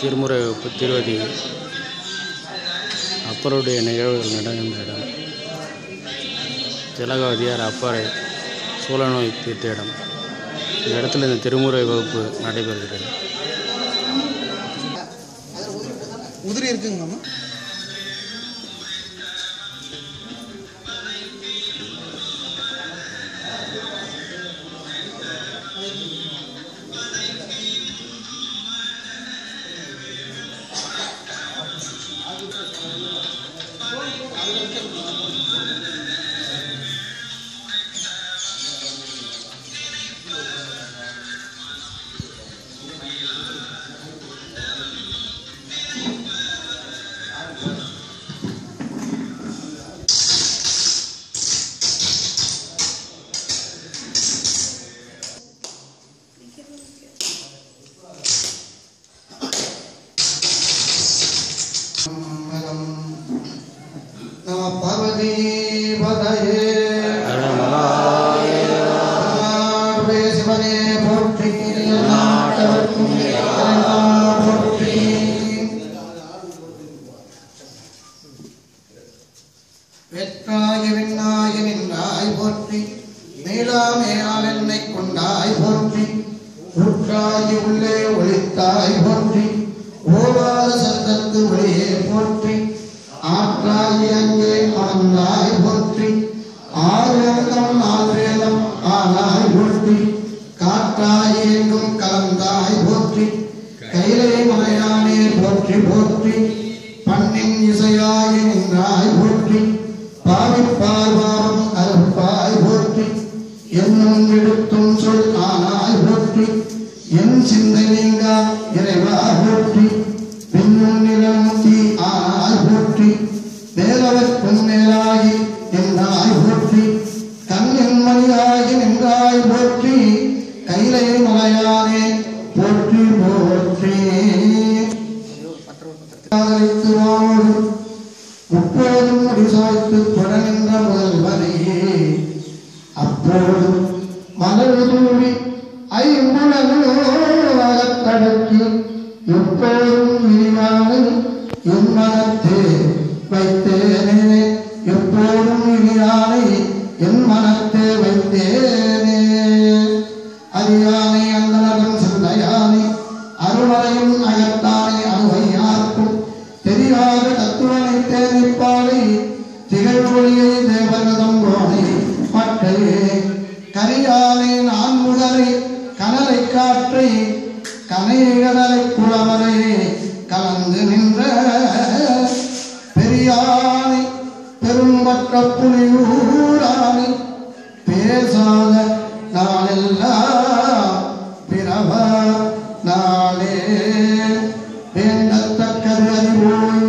திருமுறை வகுப்பு திருவதி அப்பருடைய நிகழ்வுகள் நடந்த இடம் திலகவதியார் அப்பரை சூழநோய் தீர்த்த இடம் இந்த இடத்துல இந்த திருமுறை வகுப்பு நடைபெறுகிறது உதிரி இருக்குங்கம்மா நம பார்வதி பதையே நாடுடைய சிவனே போற்றி நாட்டவர்க்கும் இறைவா போற்றி வெற்றாய விண்ணாய நின்றாய் போற்றி மேலாமேயால் என்னை கொண்டாய் போற்றி உற்றாய் உள்ளே ஒளித்தாய் போற்றி ஓவாத சத்தத்து ஒளியே போற்றி ஆற்றாய் அங்கே அமர்ந்தாய் போற்றி ஆறுவேதம் நால்வேதம் ஆனாய் போற்றி காற்றாய் எங்கும் கலந்தாய் போற்றி கைலை மலையானே போற்றி போற்றி பண்ணின் இசையாய் நின்றாய் போற்றி பாவிப்பார் பாவம் அறுப்பாய் போற்றி என்னும் எடுத்தும் சொல் ஆனாய் போற்றி என் சிந்தை நீங்க இறைவா போற்றி பின்னும் நிலமுத்தி ஆனாய் போற்றி வேலவர்க்கும் மேலாகி நின்றாய் போற்றி கண்ணின் மணியாகி நின்றாய் போற்றி கைலை மலையானே போற்றி போற்றி காதலித்து வாழும் முப்போதும் முடிசாய்த்து தொடர்கின்ற முதல்வனே அப்போதும் மலர் தூவி ஐம்புலகத்தடக்கி எப்போதும் விரிவான என் மனத்தே வைத்தேனே எப்போதும் விரியானை என் மனத்தே வைத்தேனே அறியானை அந்தனரும் சிந்தையானை அருளையும் அகத்தானை அணுவையார்க்கும் தெரியாத தத்துவனை தேனிப்பாலை திகழ்வொழியை தேவரதம் போனை மற்றையே கரியாலை நான் முதலை கனலை காற்றை கனைகடலை குளமலை கலந்து நின்ற பெரியானை பெரும்பற்ற புலியூரானை பேசாத நாளெல்லாம் பிறவ நாளே வேண்டத்தக்கது அறிவோய்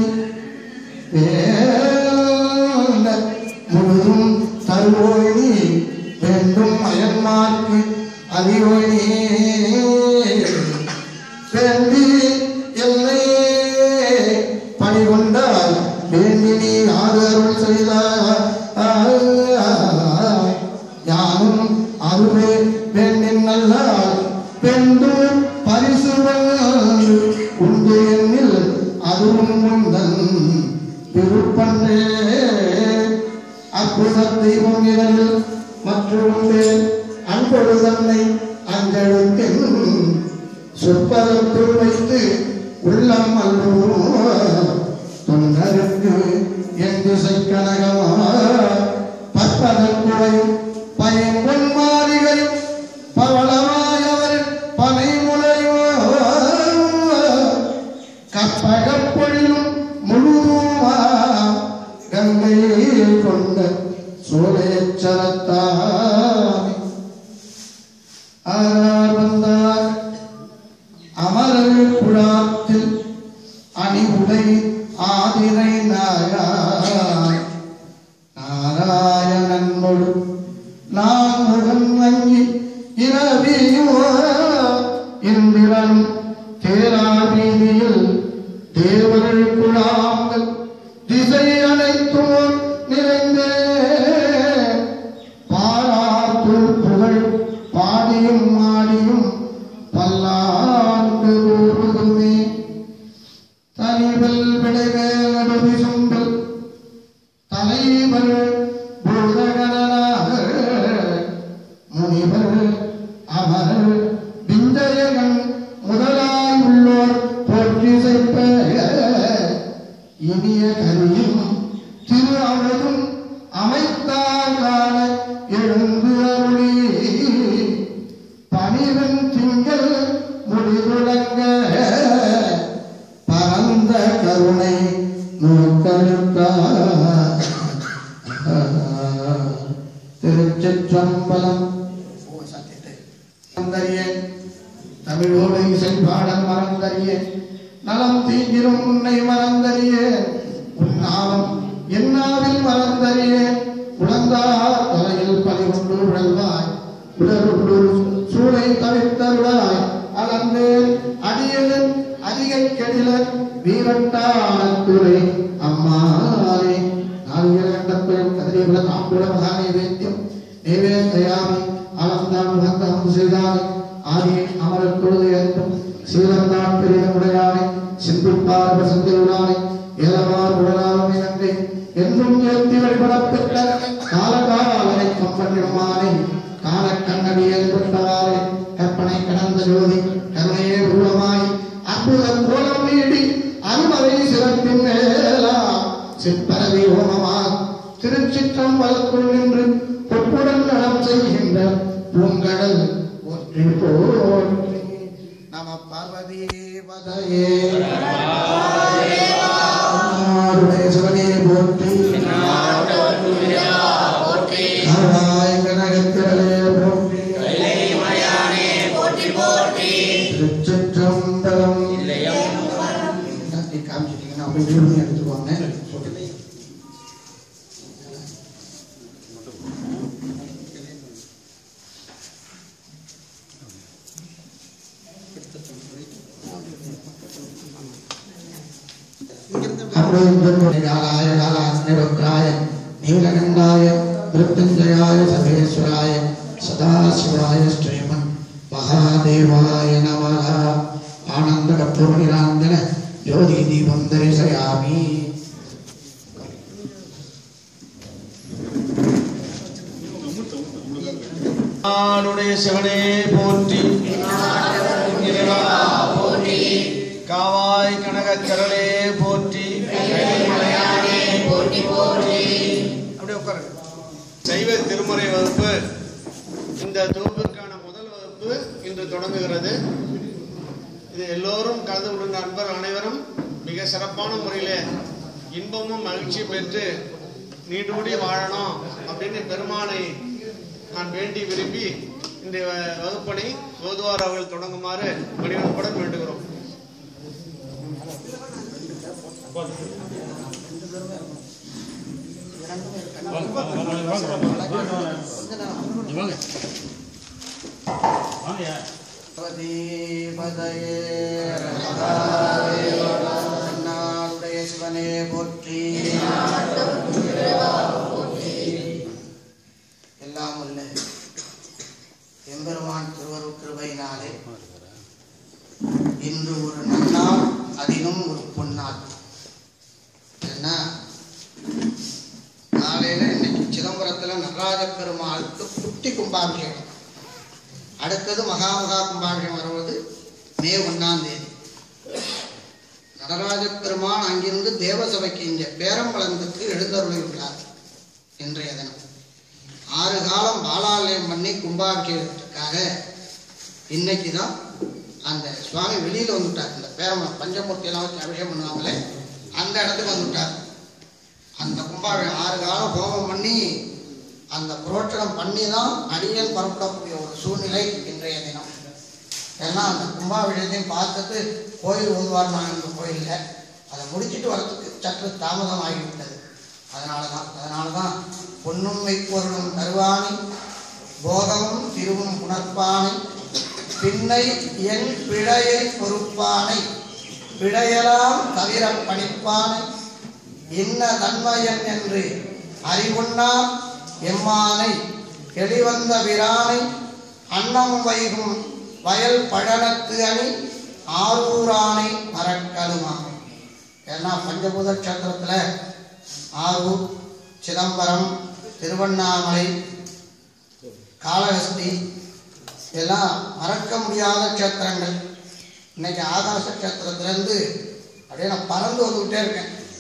வேண்ட முழுதும் தருவோய் நீ வேண்டும் அயன்மார்க்கு அறிவோய் நீ வேண்டி என்னை பணி கொண்டால் வேண்டி நீ ஆறு அருள் செய்தாய் யானும் அருளே வேண்டின் நல்லால் பெண்டும் பரிசு வந்து உண்டு என்னில் அதுவும் உந்தன் திருப்பன்றே அற்புத தெய்வம் இரவில் மற்றொன்றே அன்பொடு தன்னை அஞ்செழுத்தின் சொற்பதற்குள் வைத்து உள்ளம் அல்லும் தொண்டருக்கு என் திசை கனகமா பற்பதற்குழையும் பயன்பொன் மாளிகையும் பவளமாயவர் பனை கற்பகப்பொழிலும் முழுதுமா கங்கையில் கொண்ட சோழேச்சரத்தான் ஆனார் வந்தார் அமரர் குழாத்தில் அணிவுடை ஆதிரை நாயார் நாராயணன் முழு நான் முகன் வங்கி இரவியோ இந்திரன் தேரா வீதியில் தேவர்கள் குழாங்கள் திசை அனைத்தும் நிறைந்தே பாராத்து புகழ் பாடியும் ஆடியும் பல்லாண்டு ஊருதுமே கரியும் திரு அவதும் அமைத்தார் காண எழுந்து அருளி பனிவன் திங்கள் முடிவுலங்க பரந்த கருணை நோக்கழுத்தார் திருச்சிற்றம்பலம் மறந்தறியேன் தமிழோடு இசை பாடல் மறந்தறியேன் நலம் தீங்கிரும் உன்னை மறந்தறியேன் உன்னாலும் என்னாவில் மறந்தறியேன் உழந்தார் தலையில் பதிகொண்டு உழல்வாய் உடலுண்டு சூளை தவிர்த்தருளாய் அளந்தேன் அடியதன் அதிகை கெடில வீரட்டாளத்துறை அம்மாளே நாளியல் கண்டப்பெரும் கதிரியபுர தாம்பூல மகா நைவேத்தியம் நைவேத்தியாமி அளந்தான் உகந்தம் செய்தானே ஆதியை அமரர் தொழுது என்றும் சீலந்தான் பெரிய உடையானே சிந்திப்பார் வசந்தியுடானே ஏலமார் உடலாமை நன்றி என்றும் ஏற்றி வழிபடப்பெற்ற காலகாலனை கம்பனிடமானே கால கண்ணடி ஏற்பட்டவாறே கற்பனை கடந்த ஜோதி கருணையே உருவமாய் அற்புத கோலம் நீடி அருமறை சிறப்பின் மேலா சிற்பரவி ஹோமமாய் திருச்சிற்றம்பலத்துள் நின்று பொற்புடன் நலம் செய்கின்ற பூங்கடல் ஒற்றி போற்றி நம பார்வதி பதையே நாடுடைய சிவனே போற்றி நாராய கனகத்திரளே போற்றி திருச்சிற்றம்பலம் எல்லாத்தையும் காமிச்சிட்டீங்கன்னா அப்படியே வீடு எடுத்துக்குவாங்க காலாய காலாஸ்னிருத்ராய நீலகண்டாய மிருத்யுஞ்சயாய சர்வேஸ்வராய சதாசிவாய ஸ்ரீமன் மகாதேவாய நமः ஆனந்த கற்பூர்ணிராந்தன ஜோதி தீபம் தரிசயாமி நாடுடைய சிவனே போற்றி இறைவா காவாய் கனகச்சரளே போற்றி அப்படியே உட்காருங்க சைவ திருமுறை வகுப்பு இந்த தொகுப்பிற்கான முதல் வகுப்பு இன்று தொடங்குகிறது இது எல்லோரும் கலந்து கொள்கின்ற நண்பர் அனைவரும் மிக சிறப்பான முறையில் இன்பமும் மகிழ்ச்சியும் பெற்று நீடூடி வாழணும் அப்படின்னு பெருமானை நான் வேண்டி விரும்பி இந்த வகுப்பணி ஓதுவார் அவர்கள் தொடங்குமாறு பணிவன்புடன் வேண்டுகிறோம் பதையே நாடுடைய சிவனே போற்றி எல்லாம் உள்ள எம்பெருமான் திருவருட் கிருபையினாலே இன்று ஒரு நன்னாள் அதிலும் ஒரு பொன்னாள் என்ன காலையில இன்னைக்கு சிதம்பரத்துல நடராஜ பெருமாளுக்கு குட்டி கும்பாபிஷேகம் அடுத்தது மகா மகா கும்பாபிஷேகம் வருவது மே ஒன்னாம் தேதி நடராஜ பெருமான் அங்கிருந்து தேவசபைக்கு இங்கே பேரம்பலத்துக்கு எழுந்தருளியுள்ளார் இன்றைய தினம் ஆறு காலம் பாலாலயம் பண்ணி கும்பாபிஷேகத்துக்காக இன்னைக்கு தான் அந்த சுவாமி வெளியில் வந்துட்டார் இந்த பேரம பஞ்சமூர்த்தி எல்லாம் வச்சு அபிஷேகம் பண்ணுவாங்களே அந்த இடத்துக்கு வந்துட்டார் அந்த கும்பாபிஷேகம் ஆறு காலம் ஹோமம் பண்ணி அந்த புரோட்சனம் பண்ணி தான் அடியன் புறப்படக்கூடிய ஒரு சூழ்நிலை இன்றைய தினம் ஏன்னா அந்த கும்பாபிஷேகத்தையும் பார்த்துட்டு கோயில் ஊதுவார்மான் என்ற கோயிலில் அதை முடிச்சிட்டு வரத்துக்கு சற்று தாமதம் ஆகிவிட்டது அதனால தான் அதனால தான் பொன்னும் வைப்பொருளும் தருவாணி போகமும் திருவும் புணர்ப்பானை பின்னை என் பிழையை பொறுப்பானை பிழையலாம் தவிர பணிப்பானை இன்ன தன்மையன் என்று அறிவுண்ணா எம்மானை எளிவந்த பிரானை அன்னம் வைகும் வயல் பழனத்து அணி ஆரூரானை மறக்கலுமா ஏன்னா பஞ்சபூத கஷேத்திரத்தில் ஆரூர் சிதம்பரம் திருவண்ணாமலை காளஹஸ்தி இதெல்லாம் மறக்க முடியாத க்ஷேத்திரங்கள் இன்னைக்கு ஆகாச க்ஷேத்திரத்திலேருந்து அப்படியே நான் பறந்து வந்துக்கிட்டே இருக்கேன்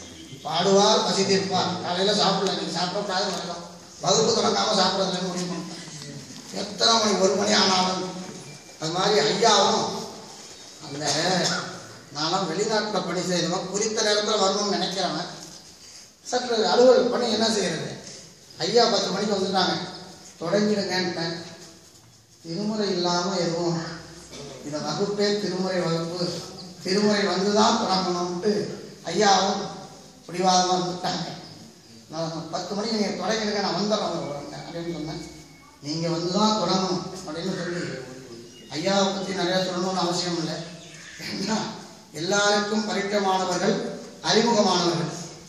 பாடுவார் பசி தீர்ப்பார் காலையில் சாப்பிடல நீங்கள் சாப்பிடக்கூடாது வரலாம் வகுப்பு தொடங்காமல் சாப்பிட்றதுலன்னு முடிவு பண்ணிட்டேன் எத்தனை மணி ஒரு மணி ஆனாலும் அது மாதிரி ஐயாவும் அந்த நான்லாம் வெளிநாட்டில் பணி செய்தவன் குறித்த நேரத்தில் வரணும்னு நினைக்கிறவன் சற்று அலுவல் பணி என்ன செய்யறது ஐயா பத்து மணிக்கு வந்துட்டாங்க தொடங்கிடுங்கன்ட்டேன் திருமுறை இல்லாமல் எதுவும் இந்த வகுப்பே திருமுறை வகுப்பு திருமுறை வந்து தான் தொடங்கணும்ட்டு ஐயாவும் பிடிவாதமாக இருந்துட்டாங்க நான் பத்து மணிக்கு நீங்கள் தொடங்கிடுங்க நான் வந்துடுறேன் அப்படின்னு சொன்னேன் நீங்கள் வந்து தான் தொடங்கணும் அப்படின்னு சொல்லி ஐயாவை பற்றி நிறையா சொல்லணும்னு அவசியம் இல்லை ஏன்னா எல்லாருக்கும் பரிட்டமானவர்கள் அறிமுகமானவர்கள்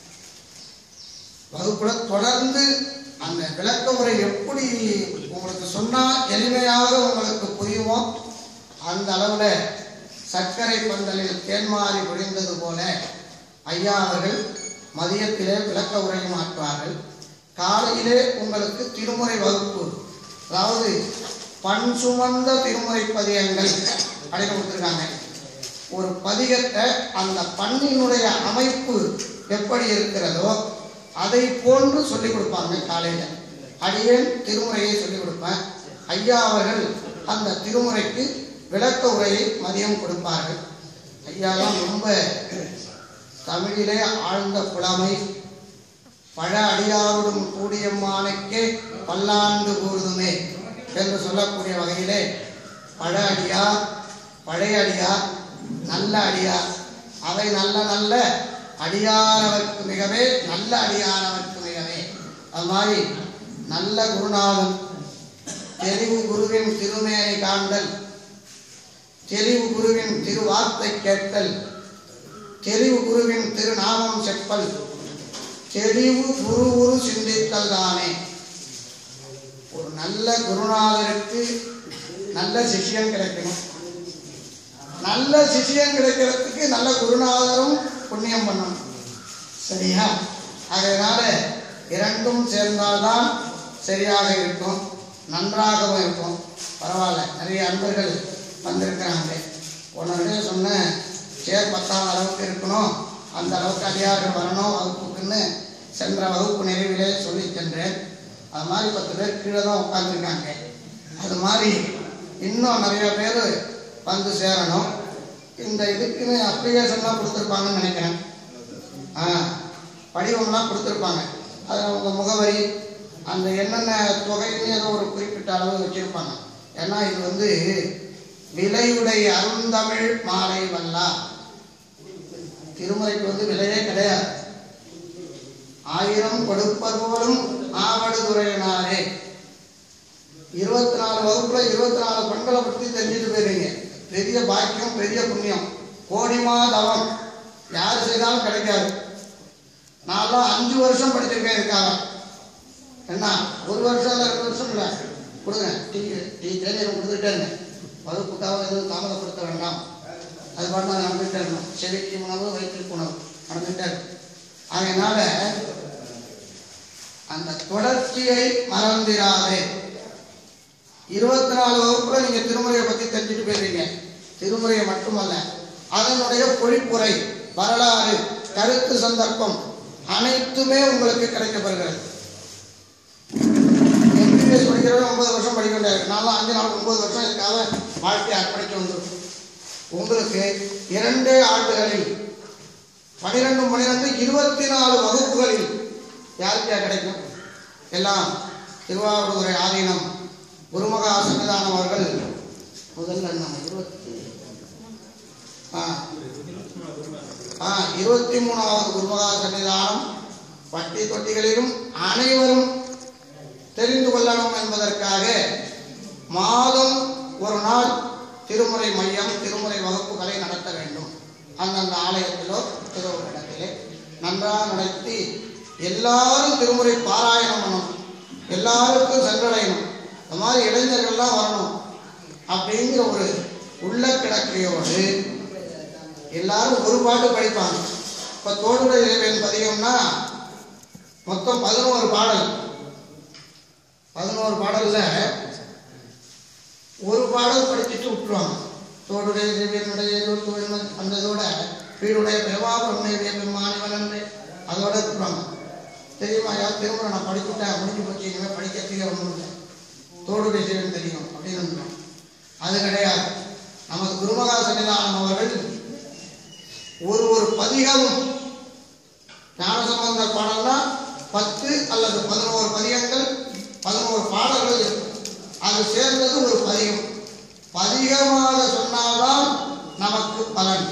வகுப்புல தொடர்ந்து அந்த விளக்க உரை எப்படி உங்களுக்கு சொன்னா எளிமையாக உங்களுக்கு புரியுமோ அந்த அளவுல சர்க்கரை பந்தலில் தேன்மாறி பொழிந்தது போல ஐயா அவர்கள் மதியத்திலே விளக்க உரையும் ஆற்றுவார்கள் காலையிலே உங்களுக்கு திருமுறை வகுப்பு அதாவது பண் சுமந்த திருமுறை பதியங்கள் அப்படின்னு கொடுத்துருக்காங்க ஒரு பதிகத்தை அந்த பண்ணினுடைய அமைப்பு எப்படி இருக்கிறதோ அதை போன்று சொல்லிக் கொடுப்பாங்க காலையில் அடியேன் திருமுறையை சொல்லிக் கொடுப்பேன் ஐயா அவர்கள் அந்த திருமுறைக்கு விளக்க உரையை மதியம் கொடுப்பார்கள் ஐயாலாம் ரொம்ப தமிழிலே ஆழ்ந்த புலமை பழ அடியாருடன் கூடியம்மானுக்கே பல்லாண்டு கூறுதுமே என்று சொல்லக்கூடிய வகையிலே பழ அடியார் பழைய அடியார் நல்ல அடியார் அவை நல்ல நல்ல அடியானவர்க்கு மிகவே நல்ல அடியானவர்க்கு மிகவே அது மாதிரி நல்ல குருநாதன் தெளிவு குருவின் திருமேனை காண்டல் தெளிவு குருவின் திருவார்த்தை கேட்டல் தெளிவு குருவின் திருநாமம் செப்பல் தெளிவு குரு குரு சிந்தித்தல் தானே ஒரு நல்ல குருநாதருக்கு நல்ல சிஷ்யன் கிடைக்கணும் நல்ல சிஷ்யன் கிடைக்கிறதுக்கு நல்ல குருநாதரும் புண்ணியம் பண்ணணும் சரியா அதனால இரண்டும் சேர்ந்தால்தான் சரியாக இருக்கும் நன்றாகவும் இருக்கும் பரவாயில்ல நிறைய அன்பர்கள் வந்திருக்கிறாங்க உன்னுடைய சொன்னேன் சேர் பத்தாம் அளவுக்கு இருக்கணும் அந்த அளவுக்கு அடியார்கள் வரணும் வகுப்புக்குன்னு சென்ற வகுப்பு நிறைவிலே சொல்லி சென்றேன் அது மாதிரி பத்து பேர் கீழே தான் உட்காந்துருக்காங்க அது மாதிரி இன்னும் நிறைய பேர் வந்து சேரணும் இந்த இதுக்குன்னு அப்ளிகேஷன்லாம் கொடுத்துருப்பாங்கன்னு நினைக்கிறேன் ஆ படிவம்லாம் கொடுத்துருப்பாங்க அதில் உங்க முகவரி அந்த என்னென்ன தொகைன்னு ஏதோ ஒரு குறிப்பிட்ட அளவு வச்சுருப்பாங்க ஏன்னா இது வந்து விலையுடைய அருந்தமிழ் மாலை வல்லா திருமுறைக்கு வந்து விலையே கிடையாது ஆயிரம் கொடுப்பர் போலும் ஆவடுதுறையினாரே இருபத்தி நாலு வகுப்புல இருபத்தி நாலு பெண்களை பற்றி தெரிஞ்சுட்டு போயிருங்க பெரிய பாக்கியம் பெரிய புண்ணியம் கோடிமா தவம் யார் செய்தாலும் கிடைக்காது நான்லாம் அஞ்சு வருஷம் படிச்சிருக்கேன் இருக்காங்க என்ன ஒரு வருஷம் இல்லை ரெண்டு வருஷம் இல்லை கொடுங்க டீ டீ தேநீர் கொடுத்துட்டே இருங்க வகுப்புக்காக எதுவும் தாமதப்படுத்த வேண்டாம் அது பாட்டு நான் நடந்துகிட்டே இருக்கணும் செவிக்கு உணவு வயிற்றுக்கு உணவு நடந்துகிட்டே இருக்கும் அதனால அந்த தொடர்ச்சியை மறந்திராதே இருபத்தி நாலு வகுப்புல நீங்க திருமுறையை பத்தி தெரிஞ்சுட்டு போயிருவீங்க திருமுறையை மட்டுமல்ல அதனுடைய பொழிப்புரை வரலாறு கருத்து சந்தர்ப்பம் அனைத்துமே உங்களுக்கு கிடைக்கப்பெறுகிறது எம்பிபிஎஸ் படிக்கிறவங்க ஒன்பது வருஷம் படிக்க வேண்டியது நான்லாம் அஞ்சு நாள் ஒன்பது வருஷம் இதுக்காக வாழ்க்கையை அர்ப்பணிக்க வந்திருக்கும் உங்களுக்கு இரண்டே ஆண்டுகளில் பனிரெண்டு பனிரெண்டு இருபத்தி நாலு வகுப்புகளில் யாருக்கு யார் கிடைக்கும் எல்லாம் திருவாவூரை ஆதீனம் குருமகா சன்னிதானம் அவர்கள் முதல்ல நம்ம இருபத்தி ஆ ஆ இருபத்தி மூணாவது குருமகா சன்னிதானம் பட்டி தொட்டிகளிலும் அனைவரும் தெரிந்து கொள்ளணும் என்பதற்காக மாதம் ஒரு நாள் திருமுறை மையம் திருமுறை வகுப்புகளை நடத்த வேண்டும் அந்தந்த ஆலயத்திலோ ஏதோ ஒரு இடத்திலே நன்றாக நடத்தி எல்லாரும் திருமுறை பாராயணம் பண்ணணும் எல்லாருக்கும் சென்றடையணும் இந்த மாதிரி இளைஞர்கள்லாம் வரணும் அப்படிங்கிற ஒரு உள்ள கிடக்கையோடு எல்லாரும் ஒரு பாட்டு படிப்பாங்க இப்போ தோடுடைய இறைவன் பதிகம்னா மொத்தம் பதினோரு பாடல் பதினோரு பாடல்ல ஒரு பாடல் படிச்சுட்டு விட்டுருவாங்க தோடுடைய இறைவனுடைய அந்த இதோட வீடுடைய பிரபா பிரம்மையுடைய பெம்மானிவன் என்று அதோட இருக்கிறாங்க தெரியுமா யார் திரும்ப நான் படிச்சுட்டேன் முடிஞ்சு போச்சு இனிமேல் படிக்கிறதுக்கே ஒன்றும் இல்லை தோடு பேசுகிறேன்னு தெரியும் அப்படின்னு இருந்தோம். அது கிடையாது நமது குருமகா சன்னிதானம் அவர்கள் ஒரு ஒரு பதிகமும் ஞானசம்பந்த பாடல்னா பத்து அல்லது பதினோரு பதிகங்கள் பதினோரு பாடல்கள் இருக்கும் அது சேர்ந்தது ஒரு பதிகம் பதிகமாக சொன்னால்தான் நமக்கு பலன்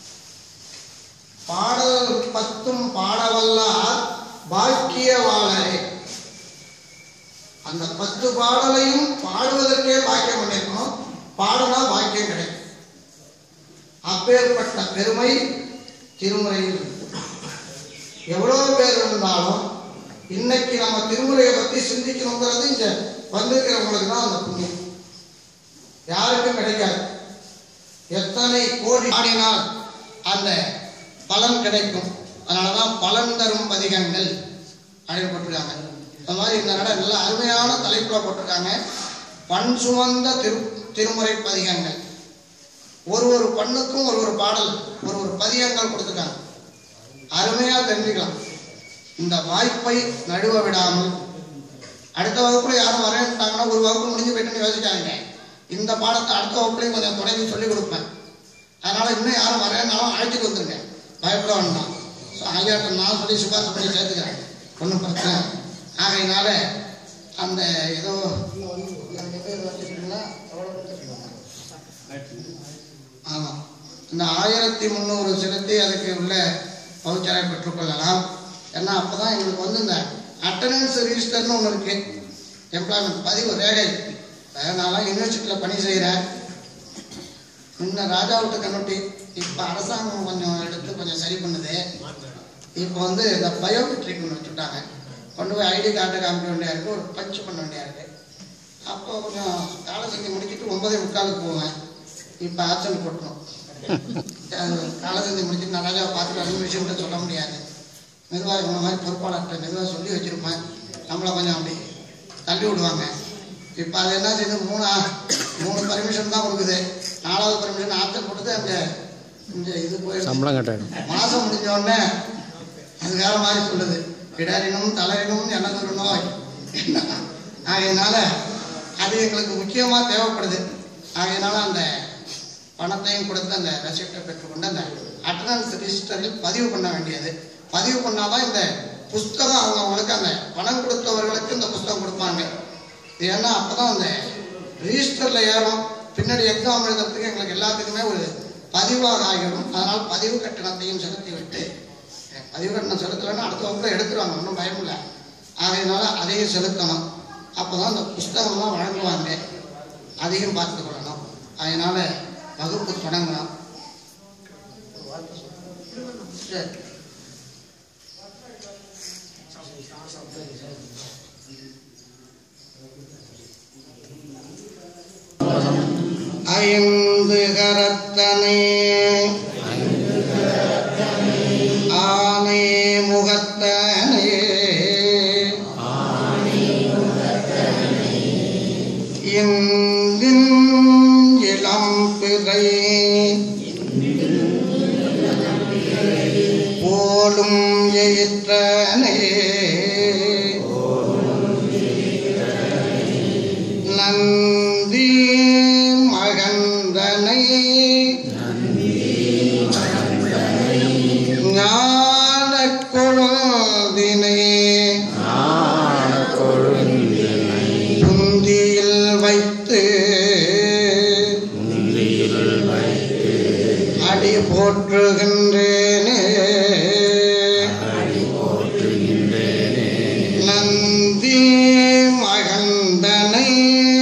பாடல் பத்தும் பாடவல்லார் பாக்கியவாளரே அந்த பத்து பாடலையும் பாடுவதற்கே பாக்கியம் பண்ணிருக்கணும் பாடனா பாக்கியம் கிடைக்கும் அப்பேற்பட்ட பெருமை திருமுறையில் இருக்கு. எவ்வளவு பேர் இருந்தாலும் இன்னைக்கு நம்ம திருமுறையை பத்தி சிந்திக்கணுங்கிறது இங்க வந்திருக்கிறவங்களுக்கு தான் அந்த புண்ணியம் யாருக்கும் கிடைக்காது எத்தனை கோடி ஆடினால் அந்த பலன் கிடைக்கும் அதனாலதான் பலன் தரும் பதிகங்கள் அப்படின்னு போட்டிருக்காங்க இந்த மாதிரி இந்த நட நல்ல அருமையான தலைப்புல போட்டிருக்காங்க பண் சுமந்த திரு திருமுறை பதிகங்கள் ஒரு ஒரு பண்ணுக்கும் ஒரு ஒரு பாடல் ஒரு ஒரு பதிகங்கள் கொடுத்துருக்காங்க அருமையா தெரிஞ்சுக்கலாம் இந்த வாய்ப்பை நழுவ விடாமல் அடுத்த வகுப்புல யாரும் வரேன்ட்டாங்கன்னா ஒரு வகுப்பு முடிஞ்சு போயிட்டுன்னு யோசிக்காதீங்க இந்த பாடத்தை அடுத்த வகுப்புலையும் கொஞ்சம் தொடங்கி சொல்லி கொடுப்பேன் அதனால இன்னும் யாரும் வரேன்னாலும் அழைச்சிட்டு வந்துருங்க பயப்பட வேண்டாம் ஸோ ஐயாட்ட நான் சொல்லி சிபாரிசு பண்ணி சேர்த்துக்கிறேன் ஒன்றும் பிரச்சனை இல்லை. ஆகையினால அந்த ஏதோ ஆமாம் இந்த ஆயிரத்தி முந்நூறு செலுத்தி அதுக்கு உள்ள பவுச்சரை பெற்றுக்கொள்ளலாம் ஏன்னா அப்போ தான் எங்களுக்கு வந்து இந்த அட்டண்டன்ஸ் ரிஜிஸ்டர்னு ஒன்று இருக்கு எம்ப்ளாய்மெண்ட் பதிவு ரேகை நான்லாம் யூனிவர்சிட்டியில் பணி செய்கிறேன் முன்ன ராஜா விட்டு கண்ணுட்டி இப்போ அரசாங்கம் கொஞ்சம் எடுத்து கொஞ்சம் சரி பண்ணுது இப்போ வந்து இந்த பயோமெட்ரிக் ஒன்று வச்சுட்டாங்க கொண்டு போய் ஐடி கார்டு காமிக்க வேண்டியா இருக்கு ஒரு பஞ்ச் பண்ண வேண்டியா இருக்கு அப்போ கொஞ்சம் காலை செஞ்சு முடிச்சுட்டு ஒன்பதே முக்காலுக்கு போவேன் இப்போ ஆப்சன்ட் போட்டணும் அது காலை செஞ்சு முடிச்சுட்டு நான் ராஜாவை பார்த்துட்டு அஞ்சு விஷயம் சொல்ல முடியாது மெதுவாக இவங்க மாதிரி பொறுப்பாளர்கிட்ட மெதுவாக சொல்லி வச்சிருப்பேன் நம்மளை கொஞ்சம் அப்படி தள்ளி விடுவாங்க இப்போ அது என்ன செய்யுது மூணு ஆ- மூணு பர்மிஷன் தான் கொடுக்குது நாலாவது பர்மிஷன் ஆப்ஷன் கொடுத்து அந்த இந்த இது போயிடுது சம்பளம் கட்டாயிடும் மாசம் முடிஞ்ச உடனே அது வேற மாதிரி சொல்லுது இடறினும் தளரினும் எனது ஒரு நோய் ஆகையினால அது எங்களுக்கு முக்கியமா தேவைப்படுது ஆகையினால அந்த பணத்தையும் கொடுத்து அந்த ரெசிப்டை பெற்றுக்கொண்டு அந்த அட்டண்டன்ஸ் ரிஜிஸ்டரில் பதிவு பண்ண வேண்டியது பதிவு பண்ணாதான் இந்த புஸ்தகம் அவங்கவுங்களுக்கு அந்த பணம் கொடுத்தவர்களுக்கு இந்த புஸ்தகம் கொடுப்பாங்க இது ஏன்னா அப்பதான் அந்த ரிஜிஸ்டர்ல ஏறும் பின்னாடி எக்ஸாம் எழுதுறதுக்கு எங்களுக்கு எல்லாத்துக்குமே ஒரு பதிவாக ஆகிடும் அதனால் பதிவு கட்டணத்தையும் செலுத்தி விட்டு அஹ், பதிவு கட்டணம் செலுத்தலைன்னா அடுத்த வகுப்புல எடுத்துருவாங்க ஒன்றும் பயம் இல்லை ஆகையினால அதையும் செலுத்தணும் அப்பதான் அந்த புஸ்தகம்லாம் வழங்குவாங்க அதையும் பார்த்து கொள்ளணும் அதனால வகுப்பு தொடங்கணும் சரி ஐந்து கரத்தனே ஆனை முகத்தனே இந்தின் இளம் பிறை போலும் எயிற்றனே நந்தி மகந்தனை ஞான கொழுதினை புந்தியில் வைத்து அடி போற்றுகின்றேனே நந்தி மகந்தனை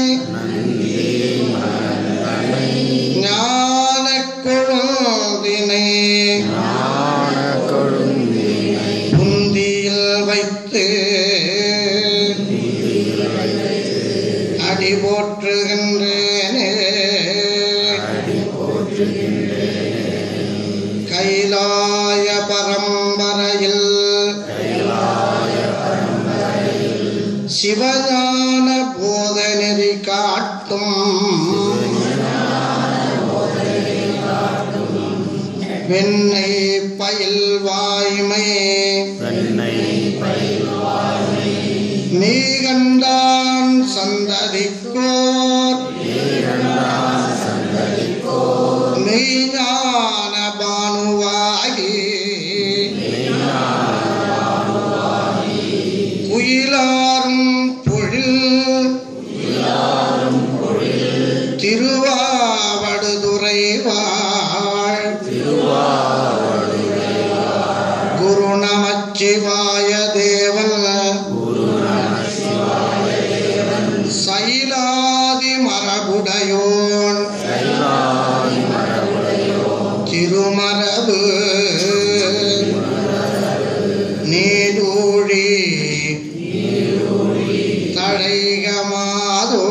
ஞான கொழுதினை புந்தியில் வைத்து அடி போற்றுகின்றேனே கைலாய பரம்பரையில் சிவஞான போதநெறி காட்டும் வெண்ணை பயில் வாய்மை நீ கண்டான் சந்ததிக்கோர் மெய்ஞான பானுவாகி குயிலாரும் பொழில் திருவாவடுதுறை வாழ் குரு நமச்சிவாய தேவன் சைலாதி மரபுடையோன் திருமரபு நீடூழி தழைகமாதோ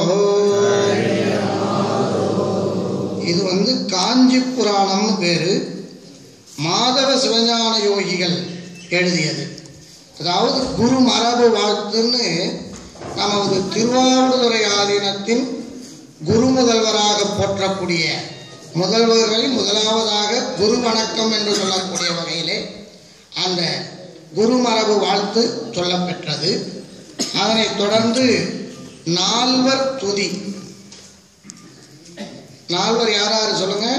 இது வந்து காஞ்சி புராணம்னு பேரு மாதவ சிவஞான யோகிகள் எழுதியது அதாவது குரு மரபு வாழ்த்துன்னு நமது திருவாவடுதுறை ஆதீனத்தின் குரு முதல்வராக போற்றக்கூடிய முதல்வர்களில் முதலாவதாக குரு வணக்கம் என்று சொல்லக்கூடிய வகையிலே அந்த குரு மரபு வாழ்த்து சொல்லப்பெற்றது அதனைத் தொடர்ந்து நால்வர் துதி நால்வர் யார் யார் சொல்லுங்க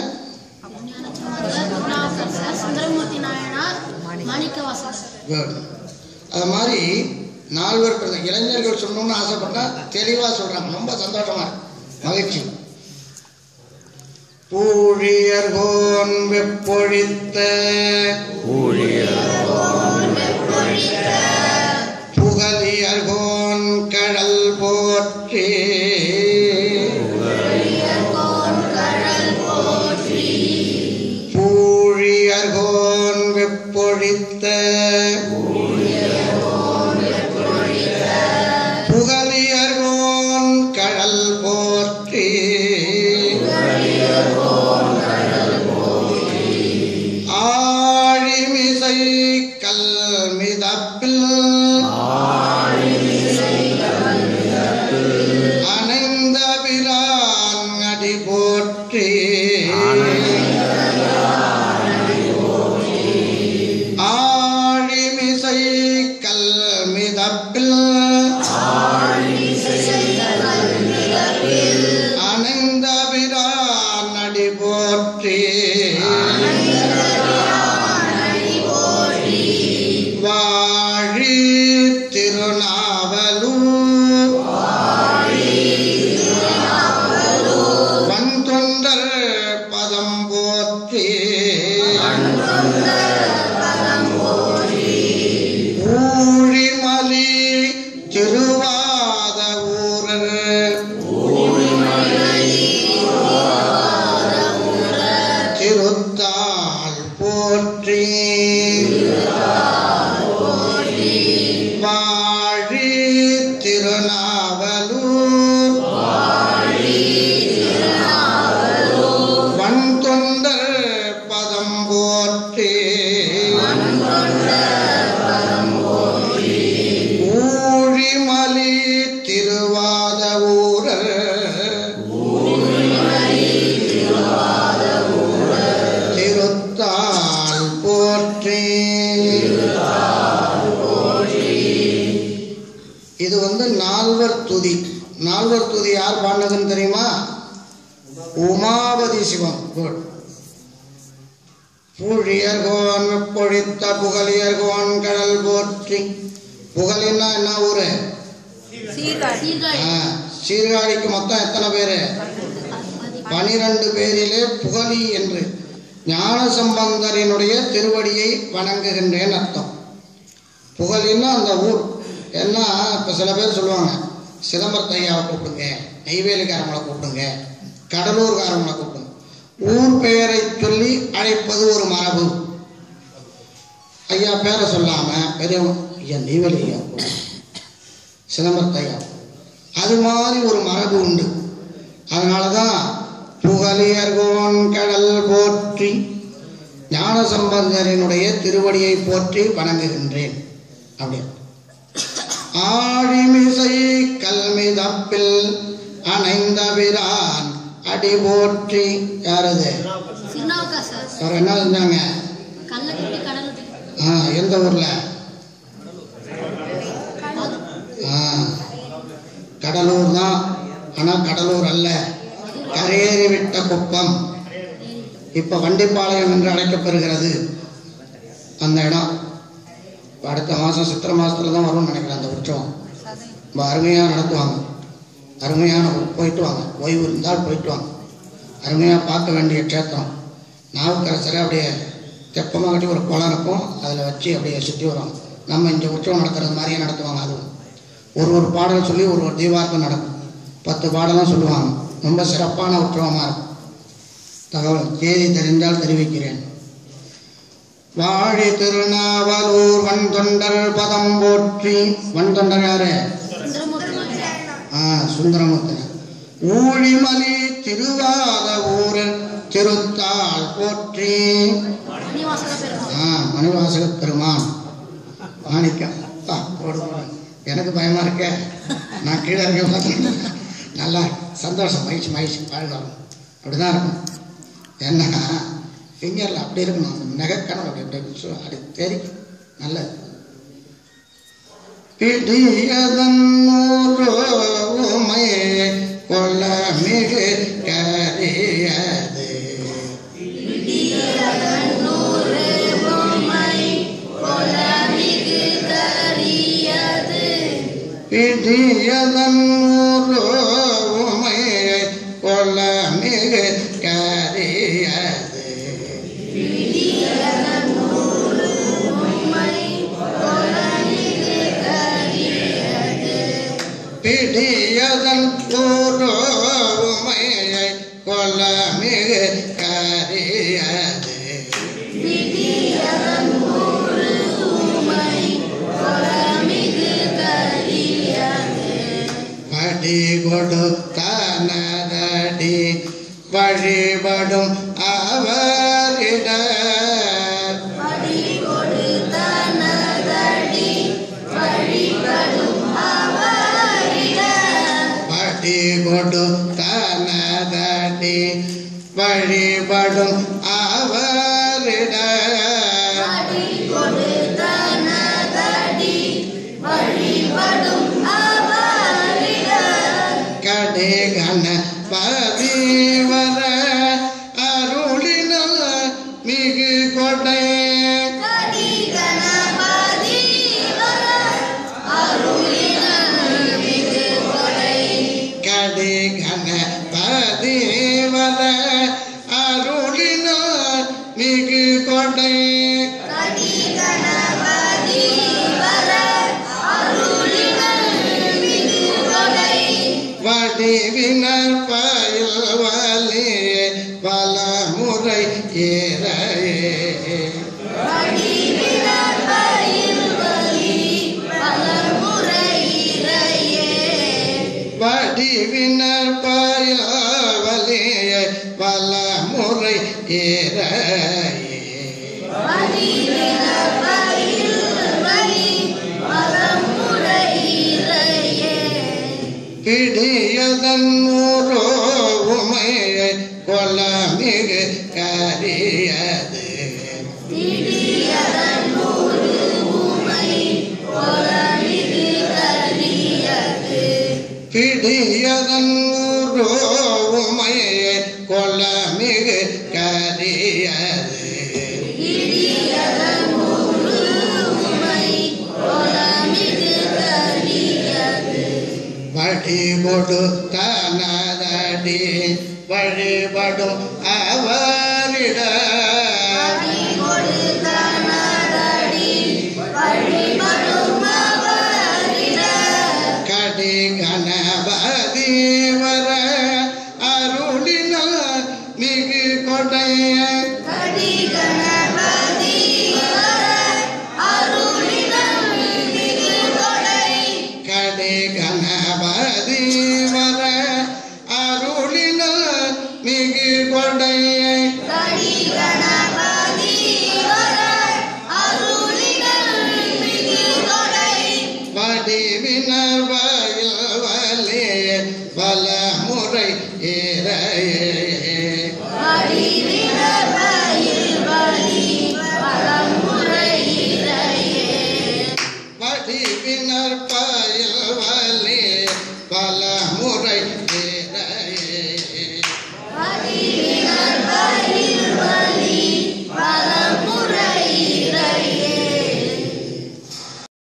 சுந்தரமூர்த்தி நாயனார் மாணிக்கவாசன் Good. அது மாதிரி நால்வர் பிறந்த இளைஞர்கள் சொல்லணும்னு ஆசைப்பட்டா தெளிவாக சொல்றாங்க ரொம்ப சந்தோஷமா இருக்கு. மகிழ்ச்சி பூழியர்கோன் வெப்பொழித்த புகழியர்கோன் கடல் போற்றி பூழியர்கோன் வெப்பொழித்த புகழியர்கோன் கடல் போற்றி ஆழிமிசை கல்மிதப்பில் அணைந்த பிரான் அடி போற்றி ஆழிமிசை கல்மிதப்பில் அணைந்த பிரான் அடி போற்றி வாழி திருநாவலூர் வந்தொண்டர் பதம் போற்றி ஊழிமலி திருவாத ஊரர் திருத்தாள் போற்றி வாழி திருநாவலூர் வன்தொண்டர் பதம் போற்றி ஊழிமலி திருவாத ஊரர் திருத்தாள் போற்றி இது வந்து நால்வர் துதி நால்வர் துதி யார் பாடினதுன்னு தெரியுமா உமாபதி சிவம் குட் புழியர்கோன் பொழித்த புகழியர்கோன் கடல் போற்றி புகழின்னா என்ன ஊரு சீர்காழி ஆ, சீர்காழிக்கு மொத்தம் எத்தனை பேரு பனிரெண்டு பேரிலே புகழி என்று ஞான சம்பந்தரினுடைய திருவடியை வணங்குகின்றேன் அர்த்தம் புகழின்னா அந்த ஊர் ஏன்னா இப்போ சில பேர் சொல்லுவாங்க சிதம்பரத்து ஐயாவை கூப்பிடுங்க நெய்வேலிக்காரங்களை கூப்பிடுங்க கடலூர்காரங்களை கூப்பிடுங்க ஊர் பெயரை சொல்லி அழைப்பது ஒரு மரபு ஐயா பேரை சொல்லாம பெரியவங்க ஐயா நெய்வேலி ஐயா கூப்பிடுங்க. சிதம்பரத்து ஐயா அது மாதிரி ஒரு மரபு உண்டு அதனால தான் புகழியர்கோன் கடல் போற்றி ஞான சம்பந்தரினுடைய திருவடியை போற்றி வணங்குகின்றேன் அப்படி ஆழிமிசை கல்மிதப்பில் அணைந்த பிரான் அடி போற்றி யாரது சின்னாவுக்கா சார் அவர் என்ன செஞ்சாங்க கள்ளக்குட்டி கடலுக்கு ஆ எந்த ஊர்ல குப்பம் இப்போ வண்டிப்பாளையம் என்று அழைக்கப்பெறுகிறது அந்த இடம் இப்ப அடுத்த மாதம் சித்திரை மாதத்துல தான் வரும்னு நினைக்கிறேன் அந்த உற்சவம் ரொம்ப அருமையாக நடத்துவாங்க அருமையான போயிட்டு வாங்க ஓய்வு இருந்தால் போயிட்டு வாங்க அருமையாக பார்க்க வேண்டிய க்ஷேத்திரம் நாவுக்கரசரை அப்படியே தெப்பமாக கட்டி ஒரு குளம் இருக்கும் அதில் வச்சு அப்படியே சுற்றி வருவாங்க நம்ம இந்த உற்சவம் நடத்துறது மாதிரியே நடத்துவாங்க அதுவும் ஒரு ஒரு பாடல் சொல்லி ஒரு ஒரு தீபார்த்தம் நடக்கும் பத்து பாடலாம் சொல்லுவாங்க ரொம்ப சிறப்பான உற்சவமாக இருக்கும் தகவல் தேதி தெரிந்தால் தெரிவிக்கிறேன் வாழி திருநாவலூர் வன் தொண்டர் பதம் போற்றி வன் தொண்டர் யாரு சுந்தரமூர்த்தி நாயனார் ஆ சுந்தரமுத்தன் ஊழிமலி திருவாத ஊரில் திருத்தாள் போற்றி மணிவாசக பெருமாள் ஆ மணிவாசக பெருமான் மாணிக்கம் அப்பா, போடு போடு எனக்கு பயமா இருக்கே நான் கீழே இருக்க பார்த்தேன் நல்லா சந்தோஷம் மகிழ்ச்சி மகிழ்ச்சி வாழ்வாங்க அப்படிதான் இருக்கும் ஏன்னா ஃபிங்கரில் அப்படி இருக்கணும் அந்த நகைக்கணம் அப்படி அப்படி சு- அப்படி தெரிக்கும் நல்லது பிடியதன் உமை கொள்ள மிகு கரியது பிடியதன் உமை கொள்ள மிகு கரியது பிடியதன் உமையை கொள்ள மிகு கரியது படி கொடுத்தனதடி வழிபடும் அவரிட படி கொடுத்தனதடி வழிபடும் அவரிட கடைகன பதிவர அருளின மிகு கொடை கடைகன பதிவர அருளின மிகு கொடை வடிவினர் பயில் வலியே பல முறை ஏறையே வடிவினர் பயில் வலியே பல முறை ஏறையே பிடியதன் நூறோ உமையை கொல மிகு கரியது பிடியதன் நூறோ உமையை கொல மிகு கரியது வழி கொடுத்தனதடி வழிபடும் அவரிட கடி கணபதி வர அருளின மிகு கொடைய கடி